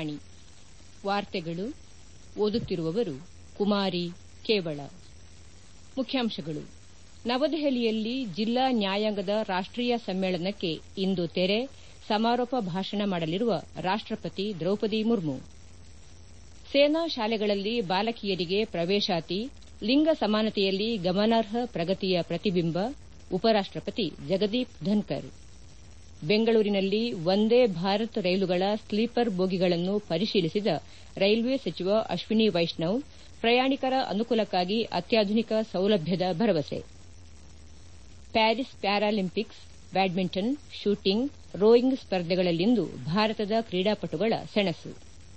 ಆಕಾಶವಾಣಿ ವಾರ್ತೆಗಳು ಓದುತ್ತಿರುವವರು ಕುಮಾರಿ ಕೇವಳ ಮುಖ್ಯಾಂಶಗಳು ನವದೆಹಲಿಯಲ್ಲಿ ಜಿಲ್ಲಾ ನ್ಯಾಯಾಂಗದ ರಾಷ್ಟೀಯ ಸಮ್ಮೇಳನಕ್ಕೆ ಇಂದು ತೆರೆ ಸಮಾರೋಪ ಭಾಷಣ ಮಾಡಲಿರುವ ರಾಷ್ಟಪತಿ ದ್ರೌಪದಿ ಮುರ್ಮು ಸೇನಾ ಶಾಲೆಗಳಲ್ಲಿ ಬಾಲಕಿಯರಿಗೆ ಪ್ರವೇಶಾತಿ ಲಿಂಗ ಸಮಾನತೆಯಲ್ಲಿ ಗಮನಾರ್ಹ ಪ್ರಗತಿಯ ಪ್ರತಿಬಿಂಬ ಉಪರಾಷ್ಟಪತಿ ಜಗದೀಪ್ ಧನ್ಕರ್ ಬೆಂಗಳೂರಿನಲ್ಲಿ ವಂದೇ ಭಾರತ್ ರೈಲುಗಳ ಸ್ಲೀಪರ್ ಬೋಗಿಗಳನ್ನು ಪರಿಶೀಲಿಸಿದ ರೈಲ್ವೆ ಸಚಿವ ಅಶ್ವಿನಿ ವೈಷ್ಣವ್ ಪ್ರಯಾಣಿಕರ ಅನುಕೂಲಕ್ಕಾಗಿ ಅತ್ಯಾಧುನಿಕ ಸೌಲಭ್ಯದ ಭರವಸೆ Paris Paralympics badminton shooting rowing ಸ್ಪರ್ಧೆಗಳಲ್ಲಿಂದು ಭಾರತದ ಕ್ರೀಡಾಪಟುಗಳ ಸೆಣಸು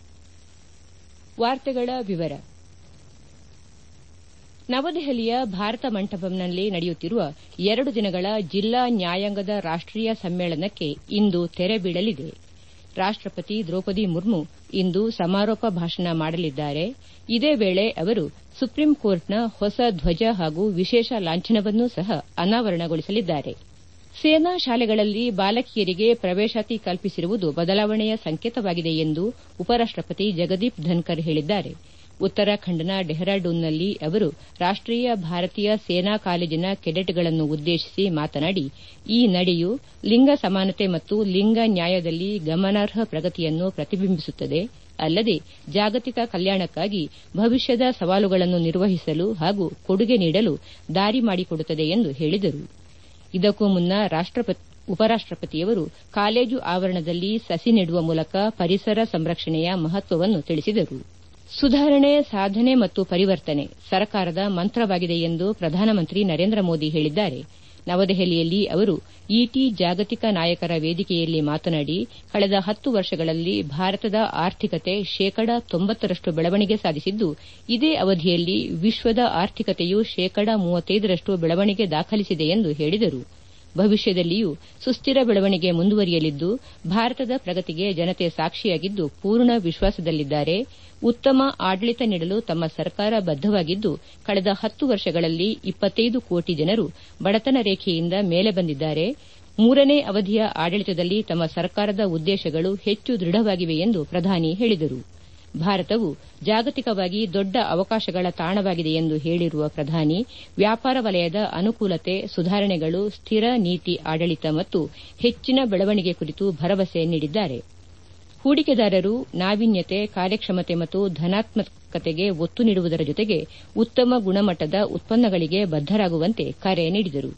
ನವದೆಹಲಿಯ ಭಾರತ ಮಂಟಪಂನಲ್ಲಿ ನಡೆಯುತ್ತಿರುವ ಎರಡು ದಿನಗಳ ಜಿಲ್ಲಾ ನ್ಯಾಯಾಂಗದ ರಾಷ್ಟೀಯ ಸಮ್ಮೇಳನಕ್ಕೆ ಇಂದು ತೆರೆ ಬೀಳಲಿದೆ ರಾಷ್ಟಪತಿ ದ್ರೌಪದಿ ಮುರ್ಮು ಇಂದು ಸಮಾರೋಪ ಭಾಷಣ ಮಾಡಲಿದ್ದಾರೆ ಇದೇ ವೇಳೆ ಅವರು ಸುಪ್ರೀಂ ಕೋರ್ಟ್ನ ಹೊಸ ಧ್ವಜ ಹಾಗೂ ವಿಶೇಷ ಲಾಂಛನವನ್ನೂ ಸಹ ಅನಾವರಣಗೊಳಿಸಲಿದ್ದಾರೆ ಸೇನಾ ಶಾಲೆಗಳಲ್ಲಿ ಬಾಲಕಿಯರಿಗೆ ಪ್ರವೇಶಾತಿ ಕಲ್ಪಿಸಿರುವುದು ಬದಲಾವಣೆಯ ಸಂಕೇತವಾಗಿದೆ ಎಂದು ಉಪರಾಷ್ಟಪತಿ ಜಗದೀಪ್ ಧನ್ಕರ್ ಹೇಳಿದ್ದಾರೆ ಉತ್ತರಾಖಂಡ್ನ ಡೆಹ್ರಾಡೂನ್ನಲ್ಲಿ ಅವರು ರಾಷ್ಟೀಯ ಭಾರತೀಯ ಸೇನಾ ಕಾಲೇಜಿನ ಕೆಡೆಟ್ಗಳನ್ನು ಉದ್ದೇಶಿಸಿ ಮಾತನಾಡಿ ಈ ನಡೆಯು ಲಿಂಗ ಸಮಾನತೆ ಮತ್ತು ಲಿಂಗ ನ್ಯಾಯದಲ್ಲಿ ಗಮನಾರ್ಹ ಪ್ರಗತಿಯನ್ನು ಪ್ರತಿಬಿಂಬಿಸುತ್ತದೆ ಅಲ್ಲದೆ ಜಾಗತಿಕ ಕಲ್ಯಾಣಕ್ಕಾಗಿ ಭವಿಷ್ಯದ ಸವಾಲುಗಳನ್ನು ನಿರ್ವಹಿಸಲು ಹಾಗೂ ಕೊಡುಗೆ ನೀಡಲು ದಾರಿ ಮಾಡಿಕೊಡುತ್ತದೆ ಎಂದು ಹೇಳಿದರು ಇದಕ್ಕೂ ಮುನ್ನ ಉಪರಾಷ್ಟಪತಿಯವರು ಕಾಲೇಜು ಆವರಣದಲ್ಲಿ ಸಸಿ ನೆಡುವ ಮೂಲಕ ಪರಿಸರ ಸಂರಕ್ಷಣೆಯ ಮಹತ್ವವನ್ನು ತಿಳಿಸಿದರು ಸುಧಾರಣೆ ಸಾಧನೆ ಮತ್ತು ಪರಿವರ್ತನೆ ಸರ್ಕಾರದ ಮಂತ್ರವಾಗಿದೆ ಎಂದು ಪ್ರಧಾನಮಂತ್ರಿ ನರೇಂದ್ರ ಮೋದಿ ಹೇಳಿದ್ದಾರೆ ನವದೆಹಲಿಯಲ್ಲಿ ಅವರು ಇಟಿ ಜಾಗತಿಕ ನಾಯಕರ ವೇದಿಕೆಯಲ್ಲಿ ಮಾತನಾಡಿ ಕಳೆದ ಹತ್ತು ವರ್ಷಗಳಲ್ಲಿ ಭಾರತದ ಆರ್ಥಿಕತೆ ಶೇಕಡ ತೊಂಬತ್ತರಷ್ಟು ಬೆಳವಣಿಗೆ ಸಾಧಿಸಿದ್ದು ಇದೇ ಅವಧಿಯಲ್ಲಿ ವಿಶ್ವದ ಆರ್ಥಿಕತೆಯು ಶೇಕಡ ಮೂವತ್ತೈದರಷ್ಟು ಬೆಳವಣಿಗೆ ದಾಖಲಿಸಿದೆ ಎಂದು ಹೇಳಿದರು ಭವಿಷ್ಯದಲ್ಲಿಯೂ ಸುಸ್ತಿರ ಬೆಳವಣಿಗೆ ಮುಂದುವರಿಯಲಿದ್ದು ಭಾರತದ ಪ್ರಗತಿಗೆ ಜನತೆ ಸಾಕ್ಷಿಯಾಗಿದ್ದು ಪೂರ್ಣ ವಿಶ್ವಾಸದಲ್ಲಿದ್ದಾರೆ ಉತ್ತಮ ಆಡಳಿತ ನೀಡಲು ತಮ್ಮ ಸರ್ಕಾರ ಬದ್ದವಾಗಿದ್ದು ಕಳೆದ ಹತ್ತು ವರ್ಷಗಳಲ್ಲಿ ಇಪ್ಪತ್ತೈದು ಕೋಟಿ ಜನರು ಬಡತನ ರೇಖೆಯಿಂದ ಮೇಲೆ ಬಂದಿದ್ದಾರೆ ಮೂರನೇ ಅವಧಿಯ ಆಡಳಿತದಲ್ಲಿ ತಮ್ಮ ಸರ್ಕಾರದ ಉದ್ದೇಶಗಳು ಹೆಚ್ಚು ದೃಢವಾಗಿವೆ ಎಂದು ಪ್ರಧಾನಿ ಹೇಳಿದರು ಭಾರತವು ಜಾಗತಿಕವಾಗಿ ದೊಡ್ಡ ಅವಕಾಶಗಳ ತಾಣವಾಗಿದೆ ಎಂದು ಹೇಳಿರುವ ಪ್ರಧಾನಿ ವ್ಯಾಪಾರ ವಲಯದ ಅನುಕೂಲತೆ ಸುಧಾರಣೆಗಳು ಸ್ಥಿರ ನೀತಿ ಆಡಳಿತ ಮತ್ತು ಹೆಚ್ಚಿನ ಬೆಳವಣಿಗೆ ಕುರಿತು ಭರವಸೆ ನೀಡಿದ್ದಾರೆ ಹೂಡಿಕೆದಾರರು ನಾವೀನ್ಯತೆ ಕಾರ್ಯಕ್ಷಮತೆ ಮತ್ತು ಧನಾತ್ಮಕತೆಗೆ ಒತ್ತು ನೀಡುವುದರ ಜೊತೆಗೆ ಉತ್ತಮ ಗುಣಮಟ್ಟದ ಉತ್ಪನ್ನಗಳಿಗೆ ಬದ್ದರಾಗುವಂತೆ ಕರೆ ನೀಡಿದರು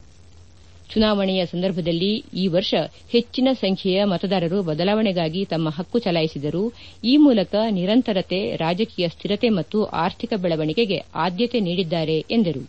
ಚುನಾವಣೆಯ ಸಂದರ್ಭದಲ್ಲಿ ಈ ವರ್ಷ ಹೆಚ್ಚಿನ ಸಂಖ್ಯೆಯ ಮತದಾರರು ಬದಲಾವಣೆಗಾಗಿ ತಮ್ಮ ಹಕ್ಕು ಚಲಾಯಿಸಿದರು ಈ ಮೂಲಕ ನಿರಂತರತೆ ರಾಜಕೀಯ ಸ್ಥಿರತೆ ಮತ್ತು ಆರ್ಥಿಕ ಬೆಳವಣಿಗೆಗೆ ಆದ್ಯತೆ ನೀಡಿದ್ದಾರೆ ಎಂದರು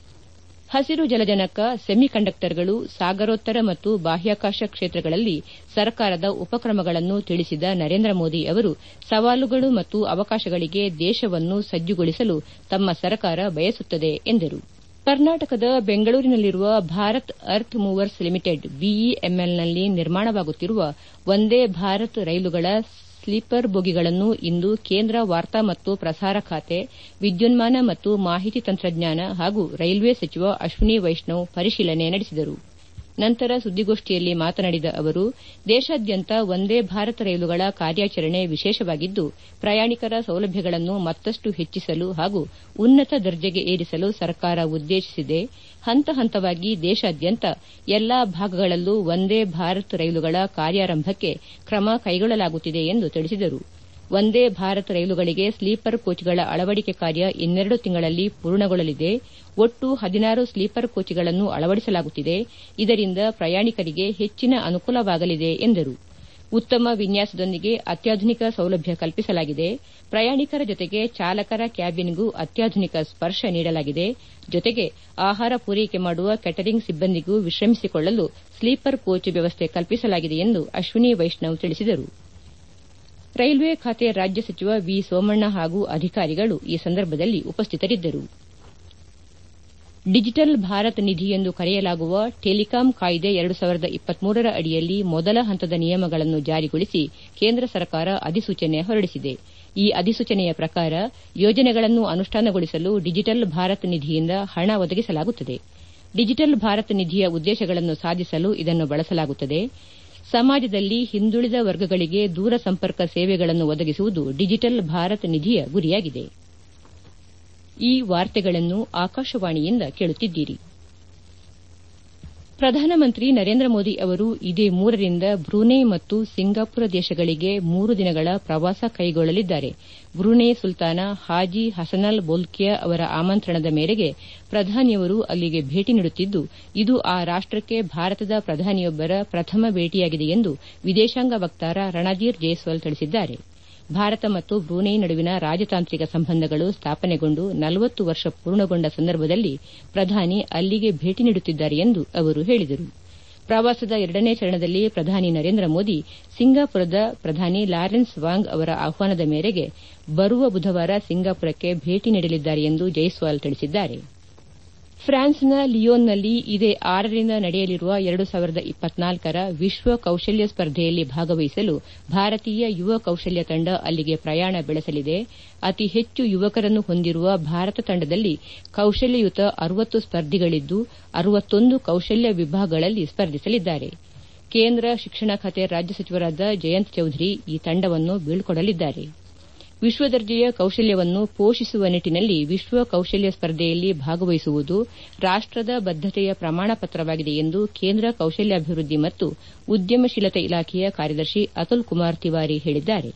ಹಸಿರು ಜಲಜನಕ ಸೆಮಿಕಂಡಕ್ಟರ್ಗಳು ಸಾಗರೋತ್ತರ ಮತ್ತು ಬಾಹ್ಯಾಕಾಶ ಕ್ಷೇತ್ರಗಳಲ್ಲಿ ಸರ್ಕಾರದ ಉಪಕ್ರಮಗಳನ್ನು ತಿಳಿಸಿದ ನರೇಂದ್ರ ಮೋದಿ ಅವರು ಸವಾಲುಗಳು ಮತ್ತು ಅವಕಾಶಗಳಿಗೆ ದೇಶವನ್ನು ಸಜ್ಜುಗೊಳಿಸಲು ತಮ್ಮ ಸರ್ಕಾರ ಬಯಸುತ್ತದೆ ಎಂದರು ಕರ್ನಾಟಕದ ಬೆಂಗಳೂರಿನಲ್ಲಿರುವ ಭಾರತ್ ಅರ್ತ್ ಮೂವರ್ಸ್ ಲಿಮಿಟೆಡ್ ಬಿಇಎಂಎಲ್ನಲ್ಲಿ ನಿರ್ಮಾಣವಾಗುತ್ತಿರುವ ವಂದೇ ಭಾರತ್ ರೈಲುಗಳ ಸ್ಲೀಪರ್ ಬೋಗಿಗಳನ್ನು ಇಂದು ಕೇಂದ್ರ ವಾರ್ತಾ ಮತ್ತು ಪ್ರಸಾರ ಖಾತೆ ವಿದ್ಯುನ್ಮಾನ ಮತ್ತು ಮಾಹಿತಿ ತಂತ್ರಜ್ಞಾನ ಹಾಗೂ ರೈಲ್ವೆ ಸಚಿವ ಅಶ್ವಿನಿ ವೈಷ್ಣವ್ ಪರಿಶೀಲನೆ ನಡೆಸಿದರು ನಂತರ ಸುದ್ದಿಗೋಷ್ಠಿಯಲ್ಲಿ ಮಾತನಾಡಿದ ಅವರು ದೇಶಾದ್ಯಂತ ವಂದೇ ಭಾರತ್ ರೈಲುಗಳ ಕಾರ್ಯಾಚರಣೆ ವಿಶೇಷವಾಗಿದ್ದು ಪ್ರಯಾಣಿಕರ ಸೌಲಭ್ಯಗಳನ್ನು ಮತ್ತಷ್ಟು ಹೆಚ್ಚಿಸಲು ಹಾಗೂ ಉನ್ನತ ದರ್ಜೆಗೆ ಏರಿಸಲು ಸರ್ಕಾರ ಉದ್ದೇಶಿಸಿದೆ ಹಂತ ಹಂತವಾಗಿ ದೇಶಾದ್ಯಂತ ಎಲ್ಲಾ ಭಾಗಗಳಲ್ಲೂ ವಂದೇ ಭಾರತ್ ರೈಲುಗಳ ಕಾರ್ಯಾರಂಭಕ್ಕೆ ಕ್ರಮ ಕೈಗೊಳ್ಳಲಾಗುತ್ತಿದೆ ಎಂದು ತಿಳಿಸಿದರು ವಂದೇ ಭಾರತ್ ರೈಲುಗಳಿಗೆ ಸ್ಲೀಪರ್ ಕೋಚ್ಗಳ ಅಳವಡಿಕೆ ಕಾರ್ಯ ಇನ್ನೆರಡು ತಿಂಗಳಲ್ಲಿ ಪೂರ್ಣಗೊಳ್ಳಲಿದೆ ಒಟ್ಟು ಹದಿನಾರು ಸ್ಲೀಪರ್ ಕೋಚ್ಗಳನ್ನು ಅಳವಡಿಸಲಾಗುತ್ತಿದೆ ಇದರಿಂದ ಪ್ರಯಾಣಿಕರಿಗೆ ಹೆಚ್ಚಿನ ಅನುಕೂಲವಾಗಲಿದೆ ಎಂದರು ಉತ್ತಮ ವಿನ್ಯಾಸದೊಂದಿಗೆ ಅತ್ಯಾಧುನಿಕ ಸೌಲಭ್ಯ ಕಲ್ಪಿಸಲಾಗಿದೆ ಪ್ರಯಾಣಿಕರ ಜೊತೆಗೆ ಚಾಲಕರ ಕ್ಯಾಬಿನ್ಗೂ ಅತ್ಯಾಧುನಿಕ ಸ್ಪರ್ಶ ನೀಡಲಾಗಿದೆ ಜೊತೆಗೆ ಆಹಾರ ಪೂರೈಕೆ ಮಾಡುವ ಕೆಟರಿಂಗ್ ಸಿಬ್ಬಂದಿಗೂ ವಿಶ್ರಮಿಸಿಕೊಳ್ಳಲು ಸ್ಲೀಪರ್ ಕೋಚ್ ವ್ಯವಸ್ಥೆ ಕಲ್ಪಿಸಲಾಗಿದೆ ಎಂದು ಅಶ್ವಿನಿ ವೈಷ್ಣವ್ ತಿಳಿಸಿದರು ರೈಲ್ವೆ ಖಾತೆ ರಾಜ್ಯ ಸಚಿವ ವಿ ಸೋಮಣ್ಣ ಹಾಗೂ ಅಧಿಕಾರಿಗಳು ಈ ಸಂದರ್ಭದಲ್ಲಿ ಉಪಸ್ಥಿತರಿದ್ದರು ಡಿಜಿಟಲ್ ಭಾರತ್ ನಿಧಿ ಎಂದು ಕರೆಯಲಾಗುವ ಟೆಲಿಕಾಂ ಕಾಯ್ದೆ ಎರಡು ಸಾವಿರದ ಇಪ್ಪತ್ಮೂರರ ಅಡಿಯಲ್ಲಿ ಮೊದಲ ಹಂತದ ನಿಯಮಗಳನ್ನು ಜಾರಿಗೊಳಿಸಿ ಕೇಂದ್ರ ಸರ್ಕಾರ ಅಧಿಸೂಚನೆ ಹೊರಡಿಸಿದೆ ಈ ಅಧಿಸೂಚನೆಯ ಪ್ರಕಾರ ಯೋಜನೆಗಳನ್ನು ಅನುಷ್ಠಾನಗೊಳಿಸಲು ಡಿಜಿಟಲ್ ಭಾರತ್ ನಿಧಿಯಿಂದ ಹಣ ಒದಗಿಸಲಾಗುತ್ತದೆ ಡಿಜಿಟಲ್ ಭಾರತ್ ನಿಧಿಯ ಉದ್ದೇಶಗಳನ್ನು ಸಾಧಿಸಲು ಇದನ್ನು ಬಳಸಲಾಗುತ್ತದೆ ಸಮಾಜದಲ್ಲಿ ಹಿಂದುಳಿದ ವರ್ಗಗಳಿಗೆ ದೂರ ಸಂಪರ್ಕ ಸೇವೆಗಳನ್ನು ಒದಗಿಸುವುದು ಡಿಜಿಟಲ್ ಭಾರತ್ ನಿಧಿಯ ಗುರಿಯಾಗಿದೆ ಈ ವಾರ್ತೆಗಳನ್ನು ಆಕಾಶವಾಣಿಯಿಂದ ಕೇಳುತ್ತಿದ್ದೀರಿ ಪ್ರಧಾನಮಂತ್ರಿ ನರೇಂದ್ರ ಮೋದಿ ಅವರು ಇದೇ ಮೂರರಿಂದ ಬ್ರೂನೈ ಮತ್ತು ಸಿಂಗಾಪುರ ದೇಶಗಳಿಗೆ ಮೂರು ದಿನಗಳ ಪ್ರವಾಸ ಕೈಗೊಳ್ಳಲಿದ್ದಾರೆ ಬ್ರೂನೈ ಸುಲ್ತಾನ ಹಾಜಿ ಹಸನಲ್ ಬೋಲ್ಕಿಯಾ ಅವರ ಆಮಂತ್ರಣದ ಮೇರೆಗೆ ಪ್ರಧಾನಿಯವರು ಅಲ್ಲಿಗೆ ಭೇಟಿ ನೀಡುತ್ತಿದ್ದು ಇದು ಆ ರಾಷ್ಟಕ್ಕೆ ಭಾರತದ ಪ್ರಧಾನಿಯೊಬ್ಬರ ಪ್ರಥಮ ಭೇಟಿಯಾಗಿದೆ ಎಂದು ವಿದೇಶಾಂಗ ವಕ್ತಾರ ರಣಧೀರ್ ಜೈಸ್ವಾಲ್ ತಿಳಿಸಿದ್ದಾರೆ ಭಾರತ ಮತ್ತು ಬ್ರೂನೈ ನಡುವಿನ ರಾಜತಾಂತ್ರಿಕ ಸಂಬಂಧಗಳು ಸ್ಥಾಪನೆಗೊಂಡು ನಲವತ್ತು ವರ್ಷ ಪೂರ್ಣಗೊಂಡ ಸಂದರ್ಭದಲ್ಲಿ ಪ್ರಧಾನಿ ಅಲ್ಲಿಗೆ ಭೇಟಿ ನೀಡುತ್ತಿದ್ದಾರೆ ಎಂದು ಅವರು ಹೇಳಿದರು ಪ್ರವಾಸದ ಎರಡನೇ ಚರಣದಲ್ಲಿ ಪ್ರಧಾನಿ ನರೇಂದ್ರ ಮೋದಿ ಸಿಂಗಾಪುರದ ಪ್ರಧಾನಿ ಲಾರೆನ್ಸ್ ವಾಂಗ್ ಅವರ ಆಹ್ವಾನದ ಮೇರೆಗೆ ಬರುವ ಬುಧವಾರ ಸಿಂಗಾಪುರಕ್ಕೆ ಭೇಟಿ ನೀಡಲಿದ್ದಾರೆ ಎಂದು ಜೈಸ್ವಾಲ್ ತಿಳಿಸಿದ್ದಾರೆ ಫ್ರಾನ್ಸ್ನ ಲಿಯೋನ್ನಲ್ಲಿ ಇದೇ ಆರರಿಂದ ನಡೆಯಲಿರುವ ಎರಡು ಸಾವಿರದ ಇಪ್ಪತ್ನಾಲ್ಕರ ವಿಶ್ವ ಕೌಶಲ್ಯ ಸ್ಪರ್ಧೆಯಲ್ಲಿ ಭಾಗವಹಿಸಲು ಭಾರತೀಯ ಯುವ ಕೌಶಲ್ಯ ತಂಡ ಅಲ್ಲಿಗೆ ಪ್ರಯಾಣ ಬೆಳೆಸಲಿದೆ ಅತಿ ಹೆಚ್ಚು ಯುವಕರನ್ನು ಹೊಂದಿರುವ ಭಾರತ ತಂಡದಲ್ಲಿ ಕೌಶಲ್ಯಯುತ ಅರವತ್ತು ಸ್ಪರ್ಧಿಗಳಿದ್ದು ಅರವತ್ತೊಂದು ಕೌಶಲ್ಯ ವಿಭಾಗಗಳಲ್ಲಿ ಸ್ಪರ್ಧಿಸಲಿದ್ದಾರೆ ಕೇಂದ್ರ ಶಿಕ್ಷಣ ಖಾತೆ ರಾಜ್ಯ ಸಚಿವರಾದ ಜಯಂತ್ ಚೌಧರಿ ಈ ತಂಡವನ್ನು ಬೀಳ್ಕೊಡಲಿದ್ದಾರೆ ವಿಶ್ವದರ್ಜೆಯ ಕೌಶಲ್ಯವನ್ನು ಪೋಷಿಸುವ ನಿಟ್ಟಿನಲ್ಲಿ ವಿಶ್ವ ಕೌಶಲ್ಯ ಸ್ಪರ್ಧೆಯಲ್ಲಿ ಭಾಗವಹಿಸುವುದು ರಾಷ್ಟದ ಬದ್ದತೆಯ ಪ್ರಮಾಣ ಪತ್ರವಾಗಿದೆ ಎಂದು ಕೇಂದ್ರ ಕೌಶಲ್ಯಾಭಿವೃದ್ಧಿ ಮತ್ತು ಉದ್ಯಮಶೀಲತೆ ಇಲಾಖೆಯ ಕಾರ್ಯದರ್ಶಿ ಅತುಲ್ ಕುಮಾರ್ ತಿವಾರಿ ಹೇಳಿದ್ದಾರೆ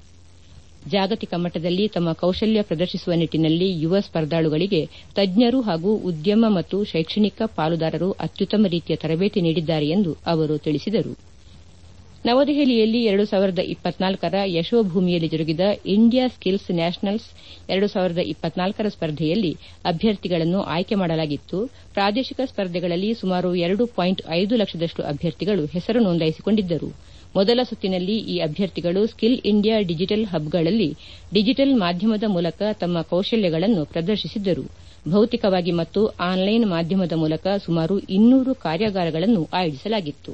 ಜಾಗತಿಕ ಮಟ್ಟದಲ್ಲಿ ತಮ್ಮ ಕೌಶಲ್ಯ ಪ್ರದರ್ಶಿಸುವ ನಿಟ್ಟಿನಲ್ಲಿ ಯುವ ಸ್ಪರ್ಧಾಳುಗಳಿಗೆ ತಜ್ಞರು ಹಾಗೂ ಉದ್ಯಮ ಮತ್ತು ಶೈಕ್ಷಣಿಕ ಪಾಲುದಾರರು ಅತ್ಯುತ್ತಮ ರೀತಿಯ ತರಬೇತಿ ನೀಡಿದ್ದಾರೆ ಎಂದು ಅವರು ತಿಳಿಸಿದರು ನವದೆಹಲಿಯಲ್ಲಿ ಎರಡು ಸಾವಿರದ ಇಪ್ಪತ್ನಾಲ್ಕರ ಯಶೋಭೂಮಿಯಲ್ಲಿ ಜರುಗಿದ ಇಂಡಿಯಾ ಸ್ಕಿಲ್ಸ್ ನ್ಯಾಷನಲ್ಸ್ ಎರಡು ಸಾವಿರದ ಇಪ್ಪತ್ನಾಲ್ಕರ ಸ್ಪರ್ಧೆಯಲ್ಲಿ ಅಭ್ಯರ್ಥಿಗಳನ್ನು ಆಯ್ಕೆ ಮಾಡಲಾಗಿತ್ತು ಪ್ರಾದೇಶಿಕ ಸ್ಪರ್ಧೆಗಳಲ್ಲಿ ಸುಮಾರು ಎರಡು ಪಾಯಿಂಟ್ ಐದು ಲಕ್ಷದಷ್ಟು ಅಭ್ಯರ್ಥಿಗಳು ಹೆಸರು ನೋಂದಾಯಿಸಿಕೊಂಡಿದ್ದರು ಮೊದಲ ಸುತ್ತಿನಲ್ಲಿ ಈ ಅಭ್ಯರ್ಥಿಗಳು ಸ್ಕಿಲ್ ಇಂಡಿಯಾ ಡಿಜಿಟಲ್ ಹಬ್ಗಳಲ್ಲಿ ಡಿಜಿಟಲ್ ಮಾಧ್ಯಮದ ಮೂಲಕ ತಮ್ಮ ಕೌಶಲ್ಯಗಳನ್ನು ಪ್ರದರ್ಶಿಸಿದ್ದರು ಭೌತಿಕವಾಗಿ ಮತ್ತು ಆನ್ಲೈನ್ ಮಾಧ್ಯಮದ ಮೂಲಕ ಸುಮಾರು ಇನ್ನೂರು ಕಾರ್ಯಾಗಾರಗಳನ್ನು ಆಯೋಜಿಸಲಾಗಿತ್ತು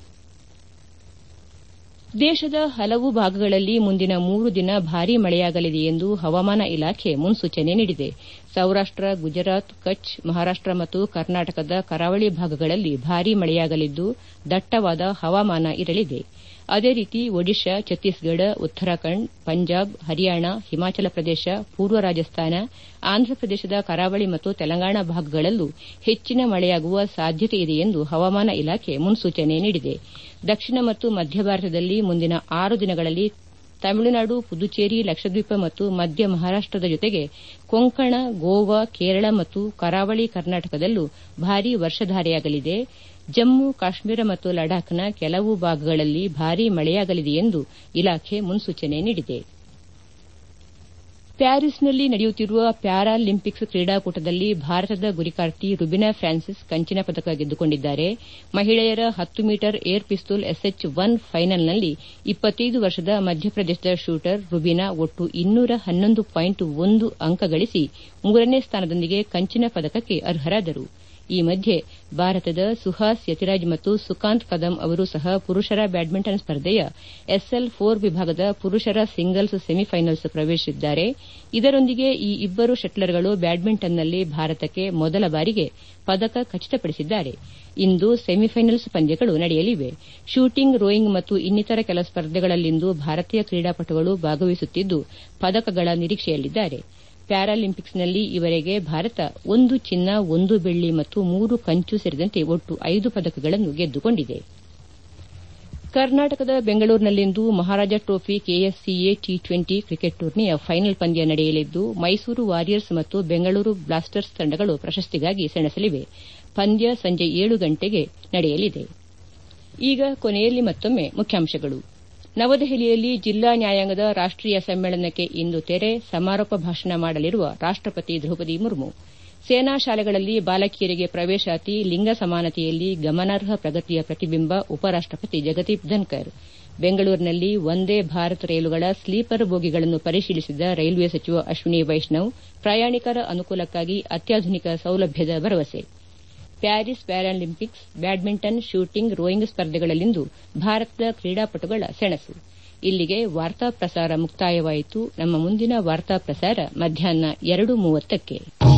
ದೇಶದ ಹಲವು ಭಾಗಗಳಲ್ಲಿ ಮುಂದಿನ ಮೂರು ದಿನ ಭಾರೀ ಮಳೆಯಾಗಲಿದೆ ಎಂದು ಹವಾಮಾನ ಇಲಾಖೆ ಮುನ್ಸೂಚನೆ ನೀಡಿದೆ ಸೌರಾಷ್ಟ ಗುಜರಾತ್ ಕಚ್ ಮಹಾರಾಷ್ಟ ಮತ್ತು ಕರ್ನಾಟಕದ ಕರಾವಳಿ ಭಾಗಗಳಲ್ಲಿ ಭಾರೀ ಮಳೆಯಾಗಲಿದ್ದು ದಟ್ಟವಾದ ಹವಾಮಾನ ಇರಲಿದೆ ಅದೇ ರೀತಿ ಒಡಿಶಾ ಛತ್ತೀಸ್ಗಢ ಉತ್ತರಾಖಂಡ್ ಪಂಜಾಬ್ ಹರಿಯಾಣ ಹಿಮಾಚಲ ಪ್ರದೇಶ ಪೂರ್ವ ರಾಜಸ್ಥಾನ ಆಂಧ್ರಪ್ರದೇಶದ ಕರಾವಳಿ ಮತ್ತು ತೆಲಂಗಾಣ ಭಾಗಗಳಲ್ಲೂ ಹೆಚ್ಚಿನ ಮಳೆಯಾಗುವ ಸಾಧ್ಯತೆ ಇದೆ ಎಂದು ಹವಾಮಾನ ಇಲಾಖೆ ಮುನ್ಸೂಚನೆ ನೀಡಿದೆ ದಕ್ಷಿಣ ಮತ್ತು ಮಧ್ಯ ಭಾರತದಲ್ಲಿ ಮುಂದಿನ ಆರು ದಿನಗಳಲ್ಲಿ ತಮಿಳುನಾಡು ಪುದುಚೇರಿ ಲಕ್ಷದ್ವೀಪ ಮತ್ತು ಮಧ್ಯ ಮಹಾರಾಷ್ಟದ ಜೊತೆಗೆ ಕೊಂಕಣ ಗೋವಾ ಕೇರಳ ಮತ್ತು ಕರಾವಳಿ ಕರ್ನಾಟಕದಲ್ಲೂ ಭಾರೀ ವರ್ಷಧಾರೆಯಾಗಲಿದೆ ಜಮ್ಮು ಕಾಶ್ಮೀರ ಮತ್ತು ಲಡಾಖ್ನ ಕೆಲವು ಭಾಗಗಳಲ್ಲಿ ಭಾರೀ ಮಳೆಯಾಗಲಿದೆ ಎಂದು ಇಲಾಖೆ ಮುನ್ಸೂಚನೆ ನೀಡಿದೆ ಪ್ಯಾರಿಸ್ನಲ್ಲಿ ನಡೆಯುತ್ತಿರುವ ಪ್ಯಾರಾಲಿಂಪಿಕ್ಸ್ ಕ್ರೀಡಾಕೂಟದಲ್ಲಿ ಭಾರತದ ಗುರಿಕಾರ್ತಿ ರುಬಿನಾ ಫ್ರಾನ್ಸಿಸ್ ಕಂಚಿನ ಪದಕ ಗೆದ್ದುಕೊಂಡಿದ್ದಾರೆ ಮಹಿಳೆಯರ ಹತ್ತು metre air pistol SH one ಫೈನಲ್ನಲ್ಲಿ ಇಪ್ಪತ್ತೈದು ವರ್ಷದ ಮಧ್ಯಪ್ರದೇಶದ ಶೂಟರ್ ರುಬಿನಾ ಒಟ್ಟು ಇನ್ನೂರ ಹನ್ನೊಂದು ಪಾಯಿಂಟ್ ಒಂದು ಅಂಕ ಗಳಿಸಿ ಮೂರನೇ ಸ್ಥಾನದೊಂದಿಗೆ ಕಂಚಿನ ಪದಕಕ್ಕೆ ಅರ್ಹರಾದರು ಈ ಮಧ್ಯೆ ಭಾರತದ ಸುಹಾಸ್ ಯತಿರಾಜ್ ಮತ್ತು ಸುಕಾಂತ್ ಕದಂ ಅವರೂ ಸಹ ಪುರುಷರ ಬ್ಯಾಡ್ಮಿಂಟನ್ ಸ್ಪರ್ಧೆಯ ಎಸ್ಎಲ್ ಫೋರ್ ವಿಭಾಗದ ಪುರುಷರ ಸಿಂಗಲ್ಸ್ ಸೆಮಿಫೈನಲ್ಸ್ ಪ್ರವೇಶಿಸಿದ್ದಾರೆ ಇದರೊಂದಿಗೆ ಈ ಇಬ್ಬರು ಶಟ್ಲರ್ಗಳು ಬ್ಯಾಡ್ಮಿಂಟನ್ನಲ್ಲಿ ಭಾರತಕ್ಕೆ ಮೊದಲ ಬಾರಿಗೆ ಪದಕ ಖಚಿತಪಡಿಸಿದ್ದಾರೆ ಇಂದು ಸೆಮಿಫೈನಲ್ಸ್ ಪಂದ್ಯಗಳು ನಡೆಯಲಿವೆ ಶೂಟಿಂಗ್ ರೋಯಿಂಗ್ ಮತ್ತು ಇನ್ನಿತರ ಕೆಲ ಸ್ಪರ್ಧೆಗಳಲ್ಲಿಂದು ಭಾರತೀಯ ಕ್ರೀಡಾಪಟುಗಳು ಭಾಗವಹಿಸುತ್ತಿದ್ದು ಪದಕಗಳ ನಿರೀಕ್ಷೆಯಲ್ಲಿದ್ದಾರೆ ಪ್ಯಾರಾಲಿಂಪಿಕ್ಸ್ನಲ್ಲಿ ಈವರೆಗೆ ಭಾರತ ಒಂದು ಚಿನ್ನ ಒಂದು ಬೆಳ್ಳಿ ಮತ್ತು ಮೂರು ಕಂಚು ಸೇರಿದಂತೆ ಒಟ್ಟು ಐದು ಪದಕಗಳನ್ನು ಗೆದ್ದುಕೊಂಡಿದೆ ಕರ್ನಾಟಕದ ಬೆಂಗಳೂರಿನಲ್ಲಿಂದು Maharaja trophy KSCA T twenty cricket ಟೂರ್ನಿಯ ಫೈನಲ್ ಪಂದ್ಯ ನಡೆಯಲಿದ್ದು ಮೈಸೂರು ವಾರಿಯರ್ಸ್ ಮತ್ತು ಬೆಂಗಳೂರು ಬ್ಲಾಸ್ಟರ್ಸ್ ತಂಡಗಳು ಪ್ರಶಸ್ತಿಗಾಗಿ ಸೆಣಸಲಿವೆ ಪಂದ್ಯ ಸಂಜೆ ಏಳು ಗಂಟೆಗೆ ನಡೆಯಲಿದೆ ಈಗ ಕೊನೆಯಲ್ಲಿ ಮತ್ತೊಮ್ಮೆ ಮುಖ್ಯಾಂಶಗಳು ನವದೆಹಲಿಯಲ್ಲಿ ಜಿಲ್ಲಾ ನ್ಯಾಯಾಂಗದ ರಾಷ್ಟೀಯ ಸಮ್ಮೇಳನಕ್ಕೆ ಇಂದು ತೆರೆ ಸಮಾರೋಪ ಭಾಷಣ ಮಾಡಲಿರುವ ರಾಷ್ಟಪತಿ ದ್ರೌಪದಿ ಮುರ್ಮು ಸೇನಾ ಶಾಲೆಗಳಲ್ಲಿ ಬಾಲಕಿಯರಿಗೆ ಪ್ರವೇಶಾತಿ ಲಿಂಗ ಸಮಾನತೆಯಲ್ಲಿ ಗಮನಾರ್ಹ ಪ್ರಗತಿಯ ಪ್ರತಿಬಿಂಬ ಉಪರಾಷ್ಟಪತಿ ಜಗದೀಪ್ ಧನ್ಕರ್ ಬೆಂಗಳೂರಿನಲ್ಲಿ ವಂದೇ ಭಾರತ್ ರೈಲುಗಳ ಸ್ಲೀಪರ್ ಬೋಗಿಗಳನ್ನು ಪರಿಶೀಲಿಸಿದ ರೈಲ್ವೆ ಸಚಿವ ಅಶ್ವಿನಿ ವೈಷ್ಣವ್ ಪ್ರಯಾಣಿಕರ ಅನುಕೂಲಕ್ಕಾಗಿ ಅತ್ಯಾಧುನಿಕ ಸೌಲಭ್ಯದ ಭರವಸೆ Paris Paralympics badminton shooting rowing ಸ್ಪರ್ಧೆಗಳಲ್ಲಿಂದು ಭಾರತದ ಕ್ರೀಡಾಪಟುಗಳ ಸೆಣಸು ಇಲ್ಲಿಗೆ ವಾರ್ತಾ ಪ್ರಸಾರ ಮುಕ್ತಾಯವಾಯಿತು ನಮ್ಮ ಮುಂದಿನ ವಾರ್ತಾ ಪ್ರಸಾರ ಮಧ್ಯಾಹ್ನ ಎರಡು ಮೂವತ್ತಕ್ಕೆ